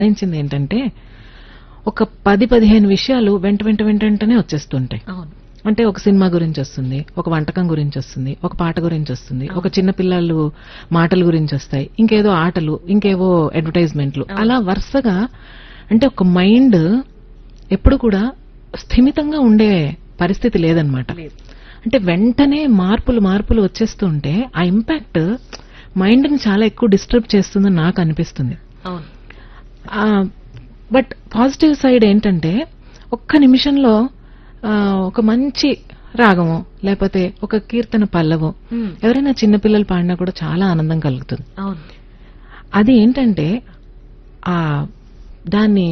గమనించింది ఏంటంటే ఒక పది పదిహేను విషయాలు వెంట వెంట వెంట వెంటనే వచ్చేస్తుంటాయి అవును అంటే ఒక సినిమా గురించి వస్తుంది ఒక వంటకం గురించి వస్తుంది ఒక పాట గురించి వస్తుంది ఒక చిన్న పిల్లలు మాటల గురించి వస్తాయి ఇంకేదో ఆటలు ఇంకేవో అడ్వర్టైజ్మెంట్లు అలా వరుసగా అంటే ఒక మైండ్ ఎప్పుడు కూడా స్థిమితంగా ఉండే పరిస్థితి లేదనమాట లేదు అంటే వెంటనే మార్పులు మార్పులు వచ్చేస్తుంటే ఆ ఇంపాక్ట్ మైండ్ ని చాలా ఎక్కువ డిస్టర్బ్ చేస్తుందని నాకు అనిపిస్తుంది అవును బట్ పాజిటివ్ సైడ్ ఏంటంటే ఒక్క నిమిషంలో ఆ, ఒక మంచి రాగము లేకపోతే ఒక కీర్తన పల్లవు మ్మ్. ఎవరైనా చిన్నపిల్లలు పాడినా కూడా చాలా ఆనందం కలుగుతుంది అవును అది ఏంటంటే ఆ దాన్ని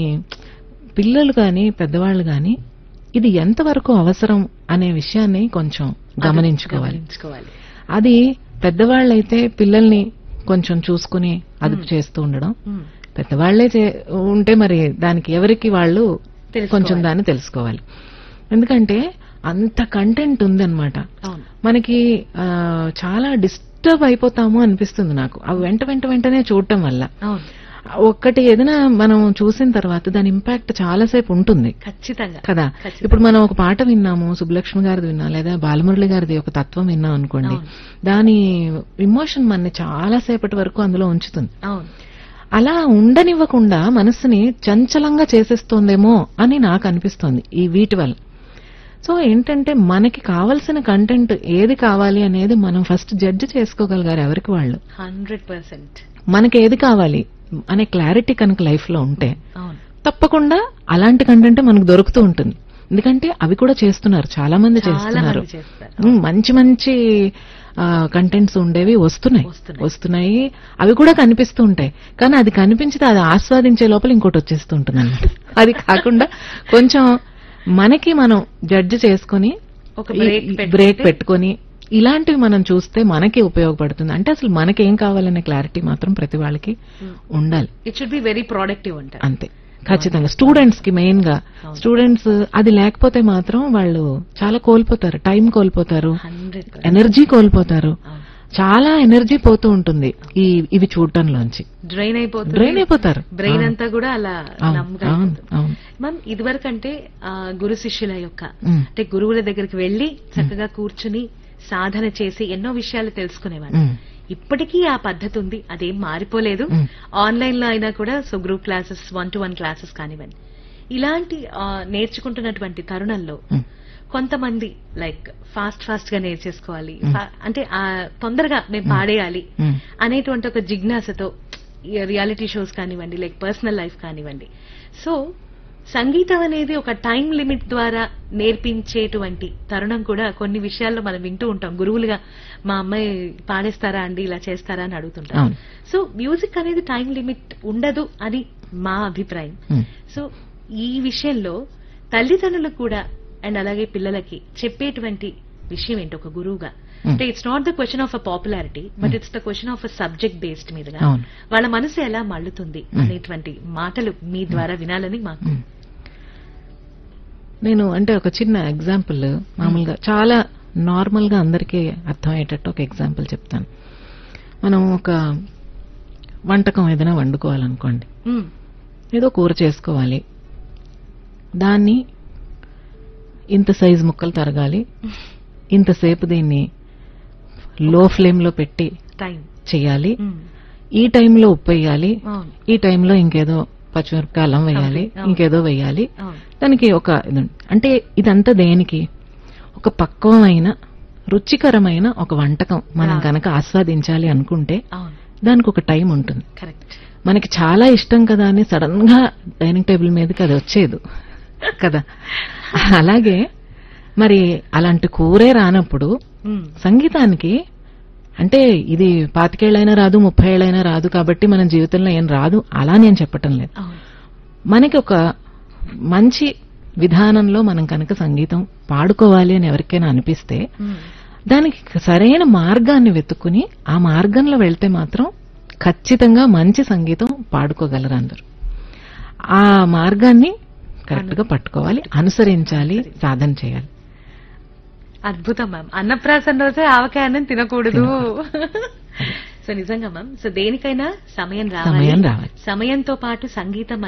పిల్లలు కానీ పెద్దవాళ్ళు కానీ ఇది ఎంతవరకు అవసరం అనే విషయాన్ని కొంచెం గమనించుకోవాలి గమనించుకోవాలి అది పెద్దవాళ్ళైతే పిల్లల్ని కొంచెం చూసుకుని అదుపు చేస్తూ ఉండడం మ్మ్. పెద్దవాళ్లే చే- ఉంటే మరి దానికి ఎవరికి వాళ్ళు తెలుసుకోవాలి. కొంచెం దాన్ని తెలుసుకోవాలి ఎందుకంటే అంత కంటెంట్ ఉందన్నమాట అవును మనకి ఆ, చాలా డిస్టర్బ్ అయిపోతాము అనిపిస్తుంది నాకు అవి వెంట వెంట వెంటనే చూడటం వల్ల అవును ఒక్కటి ఏదైనా మనం చూసిన తర్వాత దాని ఇంపాక్ట్ చాలాసేపు ఉంటుంది ఖచ్చితంగా కదా ఖచ్చితంగా. ఇప్పుడు మనం ఒక పాట విన్నాము సుబ్బలక్ష్మి గారిది విన్నా లేదా బాలమురళి గారిది ఒక తత్వం విన్నాం అనుకోండి అవును. దాని ఇమోషన్ మనని చాలా సేపటి వరకు అందులో ఉంచుతుంది అవును అలా ఉండనివ్వకుండా మనస్సుని చంచలంగా చేసేస్తోందేమో అని నాకు అనిపిస్తోంది ఈ వీటి వల్ల సో ఏంటంటే మనకి కావలసిన కంటెంట్ ఏది కావాలి అనేది మనం ఫస్ట్ జడ్జ్ చేసుకోగలిగారు ఎవరికి వాళ్ళు హండ్రెడ్ పర్సెంట్ మనకి ఏది కావాలి అనే క్లారిటీ కనుక లైఫ్ లో ఉంటే అవును తప్పకుండా అలాంటి కంటెంట్ మనకు దొరుకుతూ ఉంటుంది ఎందుకంటే అవి కూడా చేస్తున్నారు చాలా మంది చాలా చేస్తున్నారు మంది చేస్తారు ఉమ్, మంచి మంచి కంటెంట్స్ ఉండేవి వస్తున్నాయి వస్తున్నాయి. వస్తున్నాయి అవి కూడా కనిపిస్తూ ఉంటాయి కానీ అది కనిపించితే అది ఆస్వాదించే లోపల ఇంకోటి వచ్చేస్తూ ఉంటుంది అన్నమాట అది కాకుండా కొంచెం మనకి మనం జడ్జ్ చేసుకుని ఒక break ఈ- ఈ పెట్టుకుంటే- బ్రేక్ పెట్టుకొని ఇలాంటివి మనం చూస్తే మనకి ఉపయోగపడుతుంది అంటే అసలు మనకి ఏం కావాలనే క్లారిటీ మాత్రం ప్రతి వాళ్ళకి ఉండాలి it should be very productive అంటారు అంతే ఖచ్చితంగా స్టూడెంట్స్ కి మెయిన్ గా అవును. స్టూడెంట్స్ అది లేకపోతే మాత్రం వాళ్ళు చాలా కోల్పోతారు టైం కోల్పోతారు హండ్రెడ్ ఎనర్జీ కోల్పోతారు చాలా ఎనర్జీ పోతూ ఉంటుంది ఈ ఇవి చూడటంలోంచి డ్రైన్ అయిపోతుంది డ్రైన్ అయిపోతారు బ్రెయిన్ అవును. అంతా కూడా అలా అవును, నమ్గా అవును, అయిపోతుంది. అవును. మ్యామ్ ఇదివరకు అంటే ఆ, గురు శిష్యుల యొక్క ఉమ్, అంటే గురువుల దగ్గరికి వెళ్లి చక్కగా కూర్చుని సాధన చేసి ఎన్నో విషయాలు తెలుసుకునేవారు ఉమ్, ఇప్పటికీ ఆ పద్ధతి ఉంది అదేం మారిపోలేదు మ్మ్. ఆన్లైన్ లో అయినా కూడా so group classes one to one classes కానివ్వండి ఇలాంటి ఆ, నేర్చుకుంటున్నటువంటి తరుణంలో ఉమ్, కొంతమంది లైక్ ఫాస్ట్ ఫాస్ట్ గా నేర్చేసుకోవాలి ఫా- అంటే ఆ తొందరగా మేము పాడేయాలి ఉమ్. అనేటువంటి ఒక జిజ్ఞాసతో రియాలిటీ షోస్ కానివ్వండి లైక్ పర్సనల్ లైఫ్ కానివ్వండి సో సంగీతం అనేది ఒక టైం లిమిట్ ద్వారా నేర్పించేటువంటి తరుణం కూడా కొన్ని విషయాల్లో మనం వింటూ ఉంటాం గురువులుగా మా అమ్మాయి పాడేస్తారా అండి ఇలా చేస్తారా అని అడుగుతుంటాం అవును. సో మ్యూజిక్ అనేది టైం లిమిట్ ఉండదు అని మా అభిప్రాయం ఉమ్. సో ఈ విషయంలో తల్లిదండ్రులు కూడా అండ్ అలాగే పిల్లలకి చెప్పేటువంటి విషయం ఏంటి ఒక గురువుగా Hmm. అంటే it's not the question of a popularity but it's the question of a subject based మీదుగా అవును. వాళ్ళ మనసు ఎలా మళ్ళుతుంది Hmm. అనేటువంటి మాటలు మీ ద్వారా వినాలని మాకు ఉమ్. నేను అంటే ఒక చిన్న ఎగ్జాంపుల్ మామూలుగా చాలా నార్మల్ గా అందరికీ అర్థమయ్యేటట్టు ఒక ఎగ్జాంపుల్ చెప్తాను మనం ఒక వంటకం ఏదైనా వండుకోవాలనుకోండి Hmm. ఏదో కూర చేసుకోవాలి దాన్ని ఇంత సైజు ముక్కలు తరగాలి ఇంతసేపు దీన్ని లో ఫ్లేమ్ లో పెట్టి టైం చేయాలి Hmm. ఈ టైంలో ఉప్పు వేయాలి అవును ఈ టైంలో ఇంకేదో పచ్చిమిరపకాయ అల్లం వేయాలి అవును. ఇంకేదో వేయాలి అవును దానికి ఒక ఇది ఉంది. అంటే ఇదంతా దేనికి ఒక పక్వమైన రుచికరమైన ఒక వంటకం మనం Yeah. కనుక ఆస్వాదించాలి అనుకుంటే అవును దానికి ఒక టైం ఉంటుంది కరెక్ట్ మనకి చాలా ఇష్టం కదా అని సడన్ గా డైనింగ్ టేబుల్ మీదకి అది వచ్చేది కదా అలాగే మరి అలాంటి కూరే రానప్పుడు సంగీతానికి అంటే ఇది పాతికేళ్ళైనా రాదు ముప్పై ఏళ్ళైనా రాదు కాబట్టి మన జీవితంలో ఏం రాదు అలా నేను చెప్పటం లేదు అవును మనకి ఒక మంచి విధానంలో మనం కనుక సంగీతం పాడుకోవాలి అని ఎవరికైనా అనిపిస్తే Hmm. దానికి సరైన మార్గాన్ని వెతుక్కుని ఆ మార్గంలో వెళ్తే మాత్రం ఖచ్చితంగా మంచి సంగీతం పాడుకోగలరు అందరూ ఆ మార్గాన్ని కరెక్ట్ గా పట్టుకోవాలి అనుసరించాలి సాధన చేయాలి అద్భుతం మ్యామ్ అన్నప్రాసన రోజే ఆవకాయ అన్నం తినకూడదు సో నిజంగా మ్యామ్ సో దేనికైనా సమయం రావాలి సమయం రావాలి సమయంతో పాటు సంగీతం